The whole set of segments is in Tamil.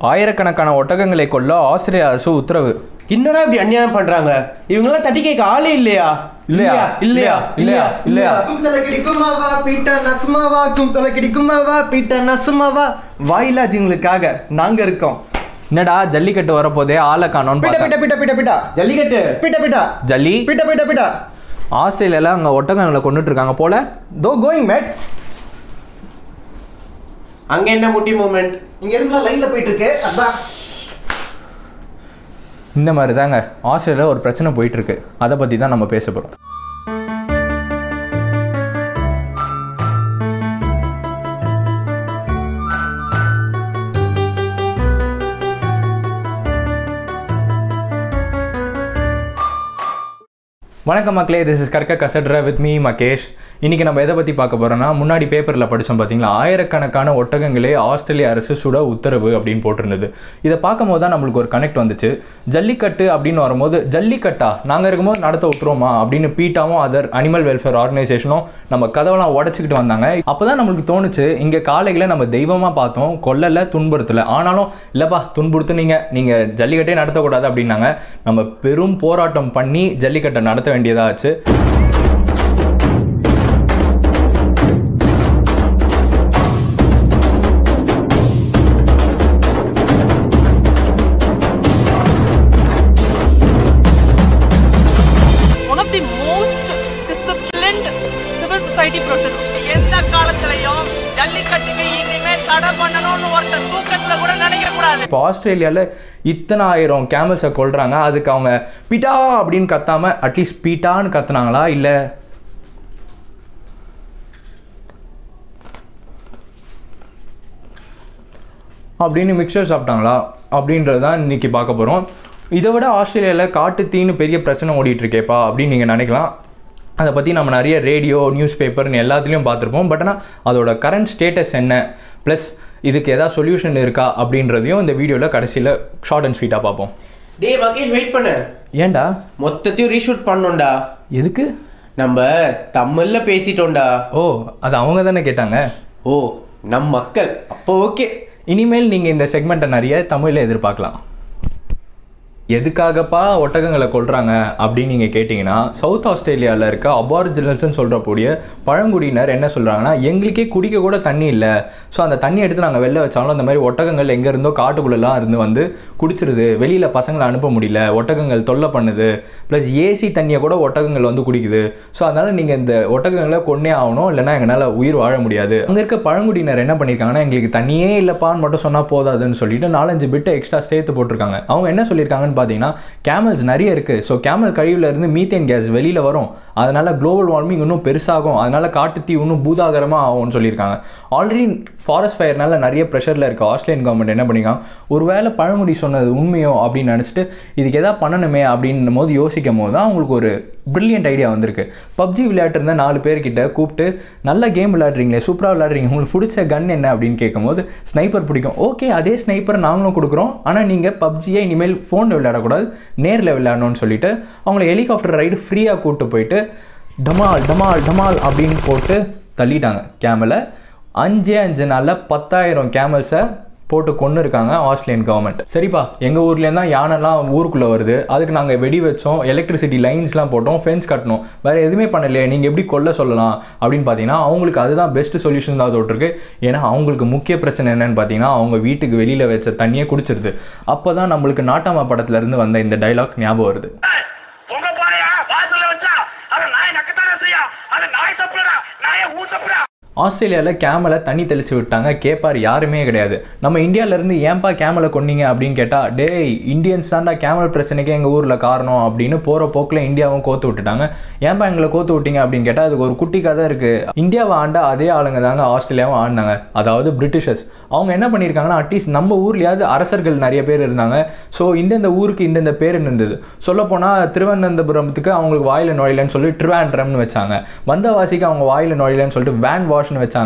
ஆயிரக்கணக்கான ஒட்டகங்களை கொல்ல ஆஸ்திரேலிய அரசு உத்தரவு என்னடா இப்படி அநியாயம் பண்றாங்க இவங்கெல்லாம் தட்டி கேட்க ஆளே இல்லையா இல்லையா? இல்லையா இல்லையா? இல்லையா? கும்தல கிடிக்குமாவா பீட்ட நசுமாவா கும்தல கிடிக்குமாவா பீட்ட நசுமாவா வாயிலாஜிங்களுக்காக நாங்க இருக்கோம் என்னடா ஜல்லிக்கட்டு வரப்போதே ஆளை காணோன்னு பிட்ட பார்த்தா. பிட்ட பிட்ட பிட்ட பிட்ட ஜல்லிக்கட்டு பிட்ட பிட்ட ஜல்லி பிட்ட பிட்ட பிட்ட ஆஸ்திரேலியால அங்க ஒட்டகங்களை கொண்டுட்டு இருக்காங்க போல தோ கோயிங் மேட் அங்க என்ன முட்டி மூமெண்ட் இங்க இருந்தா லைன்ல போயிட்டு இருக்கு அதான் இந்த மாதிரி தாங்க ஆஸ்திரேலியாவில் ஒரு பிரச்சனை போயிட்டு இருக்கு அதை பற்றி தான் நம்ம பேச போகிறோம் வணக்கம் மக்களே திஸ் இஸ் கற்க கசட்ர வித் மீ மகேஷ் இன்னைக்கு நம்ம எதை பற்றி பார்க்க போகிறோம்னா முன்னாடி பேப்பரில் படித்தோம் பார்த்தீங்களா ஆயிரக்கணக்கான ஒட்டகங்களே ஆஸ்திரேலிய அரசு சுட உத்தரவு அப்படின்னு போட்டிருந்தது இதை பார்க்கும்போது தான் நம்மளுக்கு ஒரு கனெக்ட் வந்துச்சு ஜல்லிக்கட்டு அப்படின்னு வரும்போது ஜல்லிக்கட்டா நாங்கள் இருக்கும்போது நடத்த விட்டுருவோமா அப்படின்னு பீட்டாவும் அதர் அனிமல் வெல்ஃபேர் ஆர்கனைசேஷனும் நம்ம கதவெல்லாம் உடச்சிக்கிட்டு வந்தாங்க அப்போ தான் நம்மளுக்கு தோணுச்சு இங்கே காளைகளை நம்ம தெய்வமாக பார்த்தோம் கொல்லலை துன்புறுத்தலை ஆனாலும் இல்லைப்பா துன்புறுத்துனீங்க நீங்கள் ஜல்லிக்கட்டே நடத்தக்கூடாது அப்படின்னாங்க நம்ம பெரும் போராட்டம் பண்ணி ஜல்லிக்கட்டை நடத்த வேண்டியதாச்சு one of the most disciplined civil society protest. எந்த காலத்திலையும் ஜல்லிக்கட்டுக்கு இனிமே தடை பண்ணணும்னு ஒருத்தன் தூக்கத்துல கூட நினைக்க கூடாது இப்போ ஆஸ்திரேலியாவில் இத்தனை ஆயிரம் கேமல்ஸை கொல்றாங்க அதுக்கு அவங்க பீட்டா அப்படின்னு கத்தாம அட்லீஸ்ட் பீட்டான்னு கத்துனாங்களா இல்லை அப்படின்னு மிக்சர் சாப்பிட்டாங்களா அப்படின்றது தான் இன்னைக்கு பார்க்க போகிறோம் இதை விட ஆஸ்திரேலியாவில் காட்டு தீன்னு பெரிய பிரச்சனை ஓடிட்டு இருக்கேப்பா அப்படின்னு நீங்கள் நினைக்கலாம் அதை பற்றி நம்ம நிறைய ரேடியோ நியூஸ் பேப்பர்னு எல்லாத்துலேயும் பார்த்துருப்போம் பட் ஆனால் அதோட கரண்ட் ஸ்டேட்டஸ் என்ன ப்ளஸ் இதுக்கு ஏதாவது சொல்யூஷன் இருக்கா அப்படின்றதையும் இந்த வீடியோவில் கடைசியில் ஷார்ட் அண்ட் ஸ்வீட்டாக பார்ப்போம் டேய் மகேஷ் வெயிட் பண்ணு ஏன்டா மொத்தத்தையும் ரீஷூட் பண்ணோம்டா எதுக்கு நம்ம தமிழ்ல பேசிட்டோம்டா ஓ அது அவங்க தானே கேட்டாங்க ஓ நம் மக்கள் அப்போ ஓகே இனிமேல் நீங்கள் இந்த செக்மெண்ட்டை நிறைய தமிழில் எதிர்பார்க்கலாம் எதுக்காகப்பா ஒட்டகங்களை கொல்றாங்க அப்படின்னு நீங்கள் கேட்டிங்கன்னா சவுத் ஆஸ்திரேலியாவில் இருக்க அபாரிஜினல்ஸ்னு சொல்கிறக்கூடிய பழங்குடியினர் என்ன சொல்கிறாங்கன்னா எங்களுக்கே குடிக்க கூட தண்ணி இல்லை ஸோ அந்த தண்ணி எடுத்து நாங்கள் வெளில வச்சாலும் அந்த மாதிரி ஒட்டகங்கள் எங்கே இருந்தோ காட்டுக்குள்ளெல்லாம் இருந்து வந்து குடிச்சிருது வெளியில் பசங்களை அனுப்ப முடியல ஒட்டகங்கள் தொல்லை பண்ணுது ப்ளஸ் ஏசி தண்ணியை கூட ஒட்டகங்கள் வந்து குடிக்குது ஸோ அதனால் நீங்கள் இந்த ஒட்டகங்களை கொன்னே ஆகணும் இல்லைன்னா எங்களால் உயிர் வாழ முடியாது அங்கே இருக்க பழங்குடியினர் என்ன பண்ணியிருக்காங்கன்னா எங்களுக்கு தண்ணியே இல்லைப்பான்னு மட்டும் சொன்னால் போதாதுன்னு சொல்லிட்டு நாலஞ்சு பிட்டு எக்ஸ்ட்ரா சேர்த்து போட்டிருக்காங்க அவங்க என்ன சொல்லியிருக்காங்கன்னு பார்த்தீங்கன்னா கேமல்ஸ் நிறைய இருக்குது ஸோ கேமல் கழிவுல இருந்து மீத்தேன் கேஸ் வெளியில் வரும் அதனால் குளோபல் வார்மிங் இன்னும் பெருசாகும் அதனால் காட்டுத்தீ இன்னும் பூதாகரமாக ஆகும்னு சொல்லியிருக்காங்க ஆல்ரெடி ஃபாரஸ்ட் ஃபயர்னால நிறைய ப்ரெஷரில் இருக்க ஆஸ்திரேலியன் கவர்மெண்ட் என்ன பண்ணிருக்காங்க ஒருவேளை பழங்குடி சொன்னது உண்மையோ அப்படின்னு நினச்சிட்டு இதுக்கு எதாவது பண்ணணுமே அப்படின்னும் போது யோசிக்கும் போது தான் அவங்களுக்கு ஒரு பிரில்லியன்ட் ஐடியா வந்திருக்கு பப்ஜி விளையாட்டு இருந்த நாலு பேர்கிட்ட கூப்பிட்டு நல்ல கேம் விளையாடுறீங்களே சூப்பராக விளையாடுறீங்க உங்களுக்கு பிடிச்ச கன் என்ன அப்படின்னு கேட்கும்போது ஸ்னைப்பர் பிடிக்கும் ஓகே அதே ஸ்னைப்பர் நாங்களும் கொடுக்குறோம் ஆனால் நீங்கள் பப்ஜியை இனிமேல் ஃபோனில் விளையாடக்கூடாது நேரில் விளையாடணும்னு சொல்லிட்டு அவங்கள ஹெலிகாப்டர் ரைடு ஃப்ரீயாக கூப்பிட்டு போயிட்டு டமால் டமால் டமால் அப்படின்னு போட்டு தள்ளிட்டாங்க கேமலை அஞ்சே அஞ்சு நாளில் பத்தாயிரம் கேமல்ஸை போட்டு கொண்டு இருக்காங்க ஆஸ்திரேலியன் கவர்மெண்ட் சரிப்பா எங்கள் ஊர்லேருந்து தான் யானைலாம் ஊருக்குள்ளே வருது அதுக்கு நாங்கள் வெடி வச்சோம் எலக்ட்ரிசிட்டி லைன்ஸ்லாம் போட்டோம் ஃபென்ஸ் கட்டணும் வேறு எதுவுமே பண்ணலையே நீங்கள் எப்படி கொல்ல சொல்லலாம் அப்படின்னு பார்த்தீங்கன்னா அவங்களுக்கு அதுதான் பெஸ்ட் சொல்யூஷன் தான் தோட்டிருக்கு ஏன்னா அவங்களுக்கு முக்கிய பிரச்சனை என்னன்னு பார்த்தீங்கன்னா அவங்க வீட்டுக்கு வெளியில் வச்ச தண்ணியை குடிச்சிருது அப்போ தான் நம்மளுக்கு நாட்டாமா படத்துல இருந்து வந்த இந்த டைலாக் ஞாபகம் வருது உங்க பாயா வாசல்ல வச்சா அத நாய் நக்கத்தானே செய்யா அது நாய் தப்புடா நாய ஊ தப்புடா ஆஸ்திரேலியாவில் கேமலை தண்ணி தெளிச்சு விட்டாங்க கேப்பார் யாருமே கிடையாது நம்ம இந்தியாவிலேருந்து ஏன்பா கேமலை கொன்னீங்க அப்படின்னு கேட்டால் டேய் இந்தியன்ஸ் தான்டா கேமல் பிரச்சனைக்கு எங்கள் ஊரில் காரணம் அப்படின்னு போகிற போக்கில் இந்தியாவும் கோத்து விட்டுட்டாங்க ஏன்பா எங்களை கோத்து விட்டீங்க அப்படின்னு கேட்டால் அதுக்கு ஒரு குட்டி கதை இருக்குது இந்தியாவை ஆண்ட அதே ஆளுங்க தாங்க ஆஸ்திரேலியாவும் ஆடினாங்க அதாவது பிரிட்டிஷர்ஸ் அவங்க என்ன பண்ணியிருக்காங்கன்னா அட்லீஸ்ட் நம்ம ஊர்லேயாவது அரசர்கள் நிறைய பேர் இருந்தாங்க ஸோ இந்தந்த ஊருக்கு இந்தந்த பேர் இருந்தது சொல்லப்போனால் திருவனந்தபுரத்துக்கு அவங்களுக்கு வாயில் நுழையலன்னு சொல்லி ட்ரிவாண்ட்ரம்னு வச்சாங்க வந்தவாசிக்கு அவங்க வாயில் நுழையலன்னு சொல்லிட்டு வேன் வாஷ்னு வச்சாங்க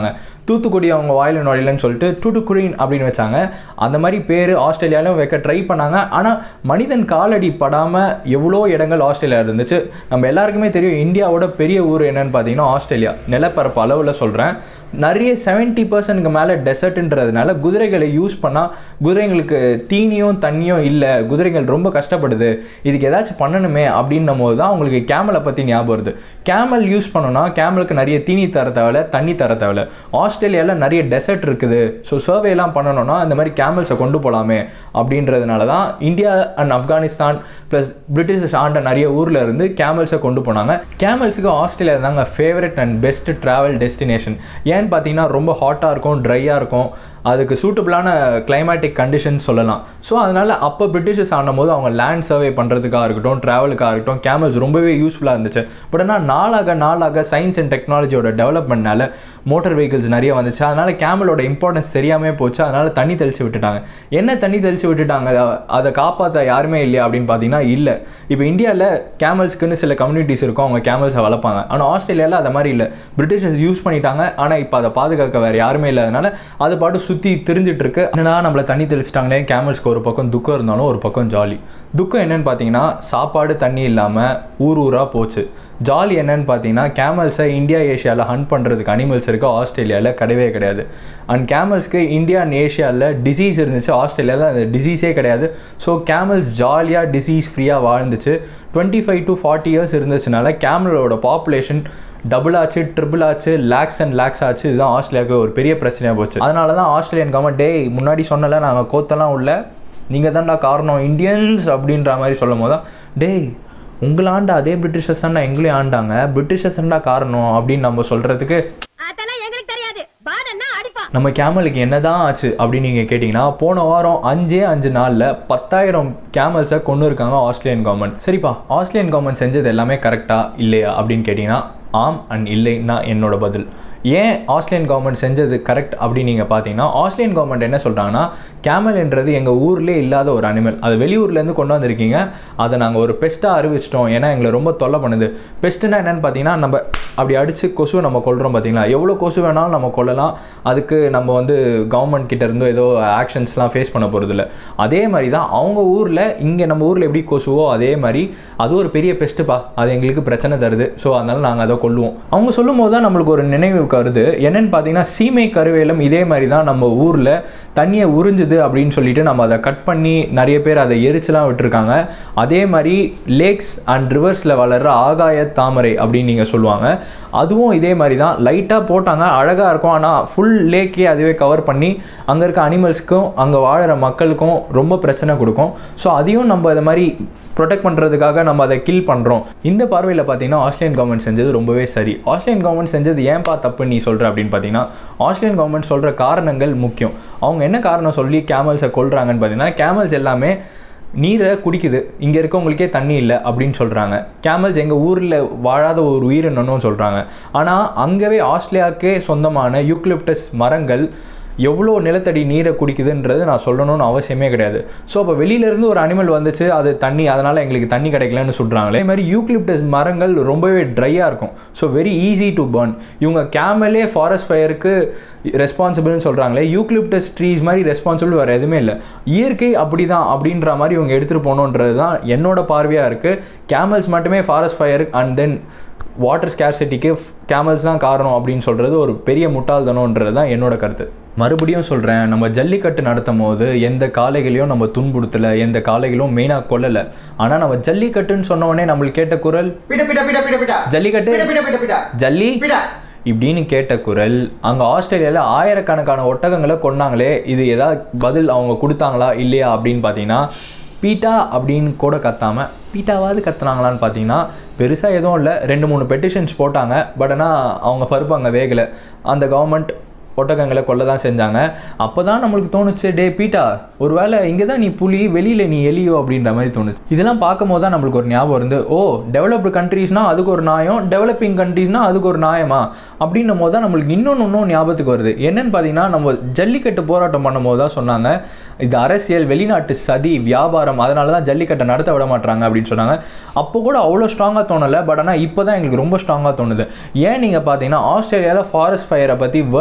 தூத்துக்குடி அவங்க வாயில நுழையலன்னு சொல்லிட்டு டுடுக்குடின் அப்படின்னு வச்சாங்க அந்த மாதிரி பேர் ஆஸ்திரேலியாவிலும் வைக்க ட்ரை பண்ணாங்க ஆனால் மனிதன் காலடி படாமல் எவ்வளோ இடங்கள் ஆஸ்திரேலியா இருந்துச்சு நம்ம எல்லாருக்குமே தெரியும் இந்தியாவோட பெரிய ஊர் என்னன்னு பார்த்தீங்கன்னா ஆஸ்திரேலியா நிலப்பரப்பு அளவில் சொல்கிறேன் நிறைய செவன்ட்டி பர்சன்ட்க்கு மேலே டெசர்ட்ன்றதுனால குதிரைகளை யூஸ் பண்ணால் குதிரைங்களுக்கு தீனியும் தண்ணியும் இல்லை குதிரைகள் ரொம்ப கஷ்டப்படுது இதுக்கு ஏதாச்சும் பண்ணணுமே அப்படின்னும் போது தான் உங்களுக்கு கேமலை பற்றி ஞாபகம் வருது கேமல் யூஸ் பண்ணோன்னா கேமலுக்கு நிறைய தீனி தர தேவையில்ல தண்ணி தர தேவையில்ல ஆஸ்திரேலியாவில் நிறைய டெசர்ட் இருக்குது ஸோ சர்வேலாம் பண்ணணும்னா இந்த மாதிரி கேமல்ஸை கொண்டு போகலாமே அப்படின்றதுனால தான் India and Afghanistan plus British ஆண்ட நிறைய ஊரில் இருந்து கேமல்ஸை கொண்டு போனாங்க கேமல்ஸுக்கு ஆஸ்திரேலியா தாங்க favourite and best travel destination ஏன்னு பார்த்தீங்கன்னா ரொம்ப ஹாட்டாக இருக்கும் ட்ரையாக இருக்கும் அதுக்கு சூட்டபிளான கிளைமேட்டிக் கண்டிஷன் சொல்லலாம் ஸோ அதனால் அப்போ பிரிட்டிஷர்ஸ் ஆனும்போது அவங்க லேண்ட் சர்வே பண்ணுறதுக்காக இருக்கட்டும் ட்ராவலுக்காக இருக்கட்டும் கேமல்ஸ் ரொம்பவே யூஸ்ஃபுல்லாக இருந்துச்சு பட் ஆனால் நாளாக நாளாக சயின்ஸ் அண்ட் டெக்னாலஜியோட டெவலப்மெண்ட்னால மோட்டார் வெஹிக்கிள்ஸ் நிறைய வந்துச்சு அதனால் கேமலோட இம்பார்ட்டன்ஸ் தெரியாமே போச்சு அதனால் தண்ணி தெளிச்சு விட்டுட்டாங்க என்ன தண்ணி தெளிச்சு விட்டுட்டாங்க அ- அதை காப்பாற்ற யாருமே இல்லையா அப்படின்னு பார்த்தீங்கன்னா இல்லை இப்போ இந்தியாவில் கேமல்ஸ்க்குன்னு சில கம்யூனிட்டிஸ் இருக்கும் அவங்க கேமல்ஸை வளர்ப்பாங்க ஆனால் ஆஸ்திரேலியாவில் அது மாதிரி இல்லை பிரிட்டிஷர்ஸ் யூஸ் பண்ணிட்டாங்க ஆனால் இப்போ அதை பாதுகாக்க வேறு யாருமே இல்லாதனால அது பாட்டு சுற்றி திரிஞ்சிட்டு இருக்கு என்னடா நம்மளை தண்ணி தெளிச்சிட்டாங்களே கேமல்ஸ்க்கு ஒரு பக்கம் துக்கம் இருந்தாலும் ஒரு பக்கம் ஜாலி துக்கம் என்னன்னு பார்த்தீங்கன்னா சாப்பாடு தண்ணி இல்லாமல் ஊர் ஊராக போச்சு ஜாலி என்னன்னு பார்த்தீங்கன்னா கேமல்ஸை இந்தியா ஏஷியாவில் ஹண்ட் பண்ணுறதுக்கு அனிமல்ஸ் இருக்குது ஆஸ்திரேலியாவில் கிடையவே கிடையாது அண்ட் கேமல்ஸ்க்கு இந்தியா அண்ட் ஏஷியாவில் டிசீஸ் இருந்துச்சு ஆஸ்திரேலியாவில் அந்த டிசீஸே கிடையாது ஸோ கேமல்ஸ் ஜாலியாக டிசீஸ் ஃப்ரீயாக வாழ்ந்துச்சு twenty five to forty years இருந்துச்சுனால கேமலோட பாப்புலேஷன் டபுள் ஆச்சு ட்ரிபிள் ஆச்சு லேக்ஸ் அண்ட் லேக்ஸ் ஆச்சு இதுதான் ஆஸ்திரேலியாவுக்கு ஒரு பெரிய பிரச்சனையாக போச்சு அதனால தான் ஆஸ்திரேலியன் கவர்மெண்ட் டேய் முன்னாடி சொன்னல நாங்கள் கோத்தெல்லாம் உள்ள நீங்கள் தான்டா காரணம் இந்தியன்ஸ் அப்படின்ற மாதிரி சொல்லும் போது தான் டேய் உங்களை ஆண்ட அதே பிரிட்டிஷர்ஸ் தான்டா எங்களையும் ஆண்டாங்க பிரிட்டிஷர்ஸ் தான்டா காரணம் அப்படின்னு நம்ம சொல்கிறதுக்கு அதெல்லாம் எங்களுக்கு தெரியாது பாடன்னா அடிப்பான் நம்ம கேமலுக்கு என்னதான் ஆச்சு அப்படின்னு நீங்கள் கேட்டிங்கன்னா போன வாரம் அஞ்சே அஞ்சு நாளில் பத்தாயிரம் கேமல்ஸை கொண்டு இருக்காங்க ஆஸ்திரேலியன் கவர்மெண்ட் சரிப்பா ஆஸ்திரேலியன் கவர்மெண்ட் செஞ்சது எல்லாமே கரெக்டா இல்லையா அப்படின்னு கேட்டிங்கன்னா ஆம் அண்ட் இல்லைன்னு தான் என்னோட பதில் ஏன் ஆஸ்திரேலியன் கவர்மெண்ட் செஞ்சது கரெக்ட் அப்படின்னு நீங்கள் பார்த்தீங்கன்னா ஆஸ்திரேலியன் கவர்மெண்ட் என்ன சொல்கிறாங்கன்னா கேமல்ன்றது எங்கள் ஊர்லேயே இல்லாத ஒரு அனிமல் அது வெளியூர்லேருந்து கொண்டு வந்திருக்கீங்க அதை நாங்கள் ஒரு பெஸ்ட்டாக அறிவிச்சிட்டோம் ஏன்னா எங்களை ரொம்ப தொல்லை பண்ணுது பெஸ்ட்டுனா என்னன்னு பார்த்தீங்கன்னா நம்ம அப்படி அடித்து கொசுவை நம்ம கொல்றோம் பார்த்தீங்களா எவ்வளோ கொசு வேணாலும் நம்ம கொல்லலாம் அதுக்கு நம்ம வந்து கவர்மெண்ட் கிட்ட இருந்து ஏதோ ஆக்ஷன்ஸ்லாம் ஃபேஸ் பண்ண போகிறதில்ல அதே மாதிரி தான் அவங்க ஊரில் இங்கே நம்ம ஊரில் எப்படி கொசுவோ அதே மாதிரி அது ஒரு பெரிய பெஸ்ட்டுப்பா அது எங்களுக்கு பிரச்சனை தருது ஸோ அதனால் நாங்கள் அதை கொல்லுவோம் அவங்க சொல்லும் போது தான் நம்மளுக்கு ஒரு நினைவுக்கு வருது என்னன்னு பார்த்தீங்கன்னா சீமை கருவேலம் இதே மாதிரி தான் நம்ம ஊரில் தண்ணியை உறிஞ்சுது அப்படின்னு சொல்லிட்டு நம்ம அதை கட் பண்ணி நிறைய பேர் அதை எரிச்சுலாம் விட்டுருக்காங்க அதே மாதிரி லேக்ஸ் அண்ட் ரிவர்ஸில் வளர்கிற ஆகாய தாமரை அப்படின்னு நீங்கள் சொல்லுவாங்க அதுவும் இதே மாதிரி தான் லைட்டாக போட்டாங்க அழகாக இருக்கும் ஆனால் ஃபுல் லேக்கே அதுவே கவர் பண்ணி அங்கே இருக்க அனிமல்ஸ்க்கும் அங்கே வாழுற மக்களுக்கும் ரொம்ப பிரச்சனை கொடுக்கும் ஸோ அதையும் நம்ம இது மாதிரி ப்ரொடெக்ட் பண்ணுறதுக்காக நம்ம அதை கில் பண்ணுறோம் இந்த பார்வையில் பார்த்தீங்கன்னா ஆஸ்திரேலியன் கவர்மெண்ட் செஞ்சது ரொம்பவே சரி ஆஸ்திரேலியன் கவர்மெண்ட் செஞ்சது ஏன்பா தப்பு நீ சொல்கிற அப்படின்னு பார்த்தீங்கன்னா ஆஸ்திரேலியன் கவர்மெண்ட் சொல்கிற காரணங்கள் முக்கியம் அவங்க என்ன காரணம் சொல்லி கேமல்ஸை கொல்றாங்கன்னு பார்த்தீங்கன்னா கேமல்ஸ் எல்லாமே நீரை குடிக்குது இங்கே இருக்கவங்களுக்கே தண்ணி இல்லை அப்படின்னு சொல்கிறாங்க கேமல்ஸ் எங்கள் ஊரில் வாழாத ஒரு உயிரினம்னு சொல்கிறாங்க ஆனால் அங்கவே ஆஸ்திரேலியாவுக்கே சொந்தமான யூக்லிப்டஸ் மரங்கள் எவ்வளோ நிலத்தடி நீரை குடிக்குதுன்றது நான் சொல்லணும்னு அவசியமே கிடையாது ஸோ அப்போ வெளியிலேருந்து ஒரு அனிமல் வந்துச்சு அது தண்ணி அதனால் எங்களுக்கு தண்ணி கிடைக்கலன்னு சொல்கிறாங்களே அதே மாதிரி யூக்லிப்டஸ் மரங்கள் ரொம்பவே ட்ரையாக இருக்கும் so very easy to burn இவங்க கேமலே ஃபாரஸ்ட் ஃபயருக்கு ரெஸ்பான்சிபிள்னு சொல்கிறாங்களே யூக்லிப்டஸ் ட்ரீஸ் மாதிரி ரெஸ்பான்சிபிள் வேறு எதுவுமே இல்லை இயற்கை அப்படி தான் அப்படின்ற மாதிரி இவங்க எடுத்துகிட்டு போகணுன்றது தான் என்னோட பார்வையாக இருக்குது கேமல்ஸ் மட்டுமே forest fire and then water ஸ்கேர்சிட்டிக்கு கேமல்ஸ் தான் காரணம் அப்படின்னு சொல்கிறது ஒரு பெரிய முட்டாள்தனம்ன்றது தான் என்னோட கருத்து மறுபடியும் சொல்கிறேன் நம்ம ஜல்லிக்கட்டு நடத்தும் போது எந்த காளைகளையும் நம்ம துன்புறுத்தலை எந்த காளைகளும் மெயினாக கொல்லலை ஆனால் நம்ம ஜல்லிக்கட்டுன்னு சொன்ன உடனே நம்மளுக்கு கேட்ட குரல் பிட பிட பிட பிட பிட ஜல்லிக்கட்டு பிட பிட பிட பிட ஜல்லி பிட இப்படின்னு கேட்ட குரல் அங்கே ஆஸ்திரேலியாவில் ஆயிரக்கணக்கான ஒட்டகங்களை கொன்னாங்களே இது ஏதாவது பதில் அவங்க கொடுத்தாங்களா இல்லையா அப்படின்னு பார்த்தீங்கன்னா பீட்டா அப்படின்னு கூட கத்தாம பீட்டாவாவது கத்துனாங்களான்னு பார்த்தீங்கன்னா பெருசாக எதுவும் இல்லை ரெண்டு மூணு பெட்டிஷன்ஸ் போட்டாங்க பட் ஆனால் அவங்க பருப்பு அங்கே வேகலை அந்த கவர்மெண்ட் ஒட்டகங்களை கொல்ல தான் செஞ்சாங்க அப்போ தான் நம்மளுக்கு தோணுச்சு டே பீட்டா ஒருவேளை இங்கே தான் நீ புலி வெளியில் நீ எலியோ அப்படின்ற மாதிரி தோணுச்சு இதெல்லாம் பார்க்கும்போது தான் நம்மளுக்கு ஒரு ஞாபகம் இருந்து ஓ டெவலப்டு கண்ட்ரீஸ்னா அதுக்கு ஒரு நியாயம் டெவலப்பிங் கண்ட்ரீஸ்னா அதுக்கு ஒரு நியாயமா அப்படின்னும் போது தான் நம்மளுக்கு இன்னொன்று இன்னும் ஞாபகத்துக்கு வருது என்னன்னு பார்த்தீங்கன்னா நம்ம ஜல்லிக்கட்டு போராட்டம் பண்ணும்போது தான் சொன்னாங்க இது அரசியல் வெளிநாட்டு சதி வியாபாரம் அதனால தான் ஜல்லிக்கட்டை நடத்த விட மாட்டாங்க அப்படின்னு சொன்னாங்க அப்போ கூட அவ்வளோ ஸ்ட்ராங்காக தோணலை பட் ஆனால் இப்போ தான் எங்களுக்கு ரொம்ப ஸ்ட்ராங்காக தோணுது ஏன் நீங்கள் பார்த்தீங்கன்னா ஆஸ்திரேலியாவில் ஃபாரஸ்ட் ஃபயரை பற்றி வேர்ல்டே பேச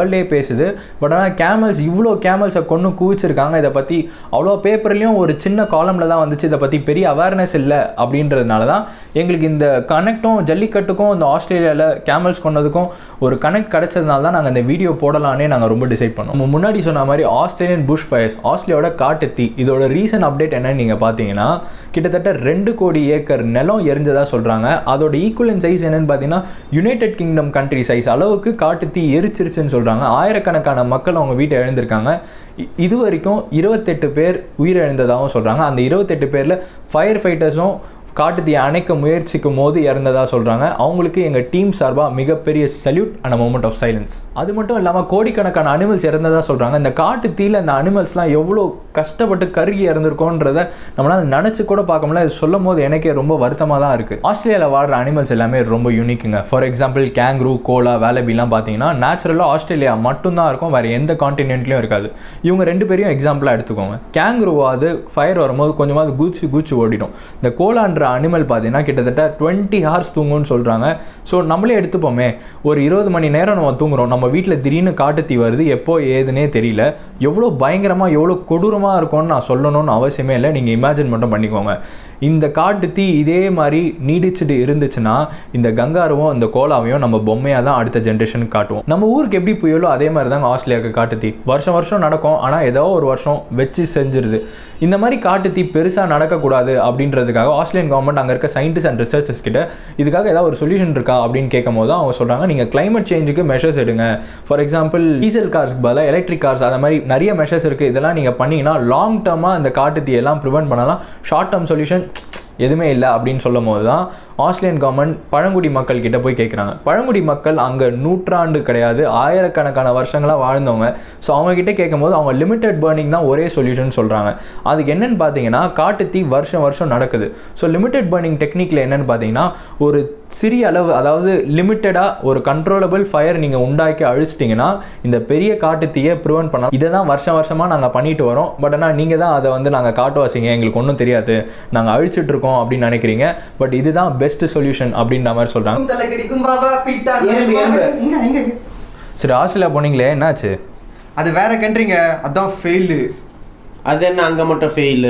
பேசுது பட் ஆனால் கேமல்ஸ் இவ்வளோ கேமல்ஸை கொண்டு குவிச்சிருக்காங்க இதை பற்றி அவ்வளோ பேப்பர்லேயும் ஒரு சின்ன காலமில் தான் வந்துச்சு இதை பற்றி பெரிய அவேர்னஸ் இல்லை அப்படின்றதுனால தான் எங்களுக்கு இந்த கனெக்டும் ஜல்லிக்கட்டுக்கும் இந்த ஆஸ்திரேலியாவில் கேமல்ஸ் கொண்டதுக்கும் ஒரு கனெக்ட் கிடைச்சதுனால தான் நாங்கள் இந்த வீடியோ போடலான்னே நாங்கள் ரொம்ப டிசைட் பண்ணோம் நம்ம முன்னாடி சொன்ன மாதிரி ஆஸ்திரேலியன் புஷ் ஃபயர்ஸ் ஆஸ்திரேலியாவோட காட்டுத்தீ இதோட ரீசன் அப்டேட் என்னன்னு நீங்கள் பார்த்தீங்கன்னா கிட்டத்தட்ட ரெண்டு கோடி ஏக்கர் நிலம் எரிஞ்சதா சொல்கிறாங்க அதோட ஈக்குவலன் சைஸ் என்னன்னு பார்த்தீங்கன்னா யுனைடெட் கிங்டம் கண்ட்ரி சைஸ் அளவுக்கு காட்டுத்தீ எரிச்சிருச்சுன்னு சொல்கிறாங்க ஆயிரக்கணக்கான மக்கள் அவங்க வீட்டை இழந்திருக்காங்க இ- இது வரைக்கும் இருபத்தெட்டு பேர் உயிரிழந்ததாகவும் சொல்கிறாங்க அந்த இருபத்தெட்டு பேரில் ஃபயர் ஃபைட்டர்ஸும் காட்டுத்தீயை அணைக்க முயற்சிக்கும் போது இறந்ததா சொல்கிறாங்க அவங்களுக்கு எங்கள் டீம் சார்பாக மிகப்பெரிய salute and moment of silence அது மட்டும் இல்லாமல் கோடிக்கணக்கான அனிமல்ஸ் இறந்ததா சொல்கிறாங்க இந்த காட்டு தீல இந்த அனிமல்ஸ்லாம் எவ்வளோ கஷ்டப்பட்டு கருகி இறந்துருக்கோன்றத நம்மளால் நினச்சி கூட பார்க்க முடியல இது சொல்லும் போது எனக்கே ரொம்ப வருத்தமாக தான் இருக்குது ஆஸ்திரேலியாவில் வாழ்கிற அனிமல்ஸ் எல்லாமே ரொம்ப யூனிக்குங்க ஃபார் எக்ஸாம்பிள் கேங்க்ரூ கோலா வேலபிலாம் பார்த்தீங்கன்னா நேச்சுரலாக ஆஸ்திரேலியா மட்டும்தான் இருக்கும் வேறு எந்த காண்டினென்ட்லையும் இருக்காது இவங்க ரெண்டு பேரையும் எக்ஸாம்பிளாக எடுத்துக்கோங்க கேங்க்ரூவாது ஃபயர் வரும்போது கொஞ்சமாவது குச்சி குச்சி ஓடிடும் இந்த கோலான்ற அனிமல் பார்த்தீங்கன்னா கிட்டத்தட்ட டுவெண்ட்டி ஹார்ஸ் தூங்கும்னு சொல்கிறாங்க ஸோ நம்மளே எடுத்துப்போமே ஒரு இருபது மணி நேரம் நம்ம தூங்குறோம் நம்ம வீட்டில் திடீர்னு காட்டுத்தீ வருது எப்போ ஏதுனே தெரியல எவ்வளோ பயங்கரமாக எவ்வளோ கொடூரமாக இருக்கும்னு நான் சொல்லணும்னு அவசியமே இல்லை நீங்கள் இமேஜின் மட்டும் பண்ணிக்கோங்க இந்த காட்டுத்தீ இதே மாதிரி நீடிச்சுட்டு இருந்துச்சுன்னா இந்த கங்காருவும் இந்த கோலாவையும் நம்ம பொம்மையாக தான் அடுத்த ஜென்ரேஷனுக்கு காட்டுவோம் நம்ம ஊருக்கு எப்படி புயலோ அதே மாதிரி தாங்க ஆஸ்திரேலியாவுக்கு காட்டுத்தீ வருஷம் வருஷம் நடக்கும் ஆனால் ஏதோ ஒரு வருஷம் வச்சு செஞ்சிருது இந்த மாதிரி காட்டுத்தீ பெருசாக நடக்கக்கூடாது அப்படின்றதுக்காக ஆஸ்திரேலியன் கவர்மெண்ட் அங்கே இருக்க சயின்டிஸ்ட் அண்ட் ரிசர்ச்சர்ஸ் கிட்ட இதுக்காக ஏதாவது ஒரு சொல்யூஷன் இருக்கா அப்படின்னு கேட்கும் போது தான் அவங்க சொல்கிறாங்க நீங்கள் climate சேஞ்சுக்கு மெஷர்ஸ் எடுங்க ஃபார் எக்ஸாம்பிள் டீசல் கார்ஸ்க்கு பதிலாக எலக்ட்ரிக் கார்ஸ் அந்த மாதிரி நிறைய மெஷர்ஸ் இருக்குது இதெல்லாம் நீங்கள் பண்ணீங்கன்னா லாங் டேர்மாக இந்த காட்டுத்தீ எல்லாம் ப்ரிவென்ட் பண்ணலாம் ஷார்ட் டேர்ம் சொல்யூஷன் எதுவுமே இல்லை அப்படின்னு சொல்லும் போது தான் ஆஸ்திரேலியன் கவர்மெண்ட் பழங்குடி மக்கள் கிட்ட போய் கேட்குறாங்க பழங்குடி மக்கள் அங்கே நூற்றாண்டு கிடையாது ஆயிரக்கணக்கான வருஷங்களாக வாழ்ந்தவங்க ஸோ அவங்க கிட்ட கேட்கும்போது அவங்க லிமிட்டட் பர்னிங் தான் ஒரே சொல்யூஷன் சொல்கிறாங்க அதுக்கு என்னன்னு பார்த்தீங்கன்னா காட்டுத்தீ வருஷம் வருஷம் நடக்குது ஸோ லிமிட்டட் பர்னிங் டெக்னிக்கில் என்னன்னு பார்த்தீங்கன்னா ஒரு சிறிய அளவு அதாவது லிமிட்டடாக ஒரு கண்ட்ரோலபிள் ஃபயர் நீங்கள் உண்டாக்கி அழிச்சிட்டிங்கன்னா இந்த பெரிய காட்டுத்தீயை ப்ரிவென்ட் பண்ணலாம் இதை தான் வருஷம் வருஷமாக நாங்கள் பண்ணிட்டு வரோம் பட் ஆனால் நீங்கள் தான் அதை வந்து நாங்கள் காட்டுவாசிங்க எங்களுக்கு ஒன்றும் தெரியாது நாங்கள் அழிச்சிட்டு இருக்கோம் அப்படின்னு நினைக்கிறீங்க பட் இதுதான் பெஸ்ட் சொல்யூஷன் அப்படின்ற மாதிரி சொல்கிறாங்க தலை கிடைக்கும் பாபா பீட்டா ஏறுங்க, நசுமாவா. ஏறுங்க. இங்க இங்க இங்க. சரி ஆஸ்திரேலியா போனீங்களே என்னாச்சு அது வேற கண்ட்ரிங்க அதான் ஃபெயிலு அது என்ன அங்கே மட்டும் ஃபெயிலு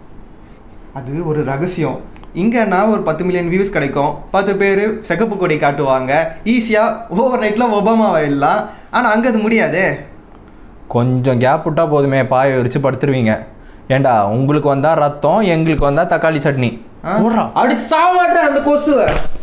அது ஒரு ரகசியம் இங்கன்னா ஒரு பத்து மில்லியன் வியூஸ் கிடைக்கும் பத்து பேர் சிகப்பு கொடி காட்டுவாங்க ஈஸியாக ஓவர் நைட்டில் ஒபாமாவை எல்லாம் ஆனால் அங்கே அது முடியாதே கொஞ்சம் கேப் விட்டா போதுமே பாய விரிச்சு படுத்துருவீங்க ஏண்டா உங்களுக்கு வந்தா ரத்தம் எங்களுக்கு வந்தா தக்காளி சட்னி ஆ? போடுறா. அடிச்சு சாக மாட்டேன் அந்த கொசுவை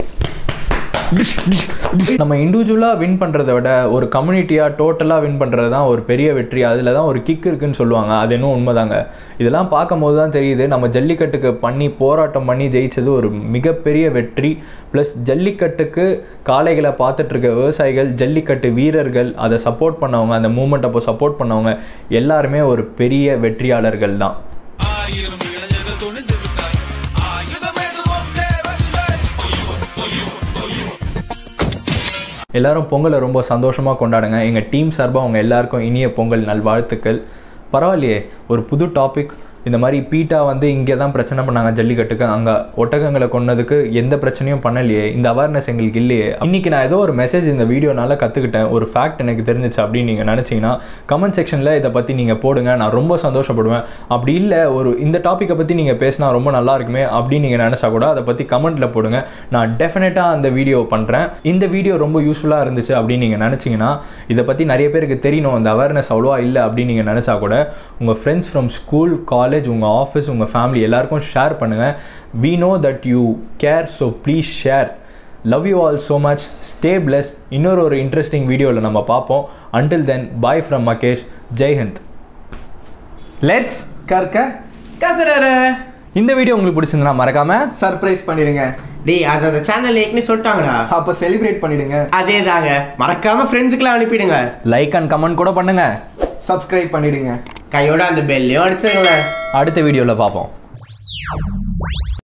நம்ம இண்டிவிஜுவலாக வின் பண்ணுறத விட ஒரு கம்யூனிட்டியாக டோட்டலாக வின் பண்ணுறது தான் ஒரு பெரிய வெற்றி அதில் தான் ஒரு கிக் இருக்குன்னு சொல்லுவாங்க அது இன்னும் உண்மைதாங்க இதெல்லாம் பார்க்கும்போது தான் தெரியுது நம்ம ஜல்லிக்கட்டுக்கு பண்ணி போராட்டம் பண்ணி ஜெயிச்சது ஒரு மிகப்பெரிய வெற்றி ப்ளஸ் ஜல்லிக்கட்டுக்கு காளைகளை பார்த்துட்டு இருக்க விவசாயிகள் ஜல்லிக்கட்டு வீரர்கள் அதை சப்போர்ட் பண்ணவங்க அந்த மூமெண்ட் அப்போ சப்போர்ட் பண்ணவங்க எல்லாருமே ஒரு பெரிய வெற்றியாளர்கள் தான் எல்லாரும் பொங்கலை ரொம்ப சந்தோஷமாக கொண்டாடுங்க எங்கள் டீம் சார்பாக அவங்க எல்லாருக்கும் இனிய பொங்கல் நல்வாழ்த்துக்கள் பரவாயில்லையே ஒரு புது டாபிக் இந்த மாதிரி பீட்டா வந்து இங்கே தான் பிரச்சனை பண்ணாங்க ஜல்லிக்கட்டுக்கு அங்கே ஒட்டகங்களை கொன்னதுக்கு எந்த பிரச்சனையும் பண்ணலையே இந்த அவேர்னஸ் எங்களுக்கு இல்லையே இன்னைக்கு நான் ஏதோ ஒரு மெசேஜ் இந்த வீடியோனால கற்றுக்கிட்டேன் ஒரு ஃபேக்ட் எனக்கு தெரிஞ்சிச்சு அப்படின்னு நீங்கள் நினச்சிங்கன்னா கமெண்ட் செக்ஷனில் இதை பற்றி நீங்கள் போடுங்க நான் ரொம்ப சந்தோஷப்படுவேன் அப்படி இல்லை ஒரு இந்த டாப்பிக்கை பற்றி நீங்கள் பேசினா ரொம்ப நல்லா இருக்குமே அப்படின்னு நீங்கள் நினச்சா கூட அதை பற்றி கமெண்ட்டில் போடுங்க நான் டெஃபினட்டாக அந்த வீடியோ பண்ணுறேன் இந்த வீடியோ ரொம்ப யூஸ்ஃபுல்லாக இருந்துச்சு அப்படின்னு நீங்கள் நினச்சிங்கன்னா இதை பற்றி நிறைய பேருக்கு தெரியணும் அந்த அவேர்னஸ் அவ்வளோவா இல்லை அப்படின்னு நீங்கள் நினச்சா கூட உங்கள் ஃப்ரெண்ட்ஸ் ஃப்ரம் ஸ்கூல் காலேஜ் உங்கள் ஆஃபீஸ் உங்கள் ஃபேமிலி எல்லாருக்கும் ஷேர் பண்ணுங்கள் we know that you care so please share love you all so much stay bless இன்னொரு ஒரு இன்ட்ரெஸ்டிங் வீடியோவில் நம்ம பார்ப்போம் until then bye from Mahesh ஜெய்ஹிந்த் லெட்ஸ் கற்க கசரர இந்த வீடியோ உங்களுக்கு பிடிச்சிருந்தனா மறக்காம சர்ப்ரைஸ் பண்ணிடுங்க டேய் அது அந்த சேனல் ஏற்கனவே சொல்லிட்டாங்கடா அப்போ செலிப்ரேட் பண்ணிடுங்க அதே தாங்க மறக்காம ஃப்ரெண்ட்ஸுக்கெல்லாம் அனுப்பிடுங்க லைக் அண்ட் கமெண்ட் கூட பண்ணுங்க சப்ஸ்கிரைப் பண்ணிடுங்க கையோட அந்த பெல்லையும் அடிச்சிருங்களேன் அடுத்த வீடியோவில் பார்ப்போம்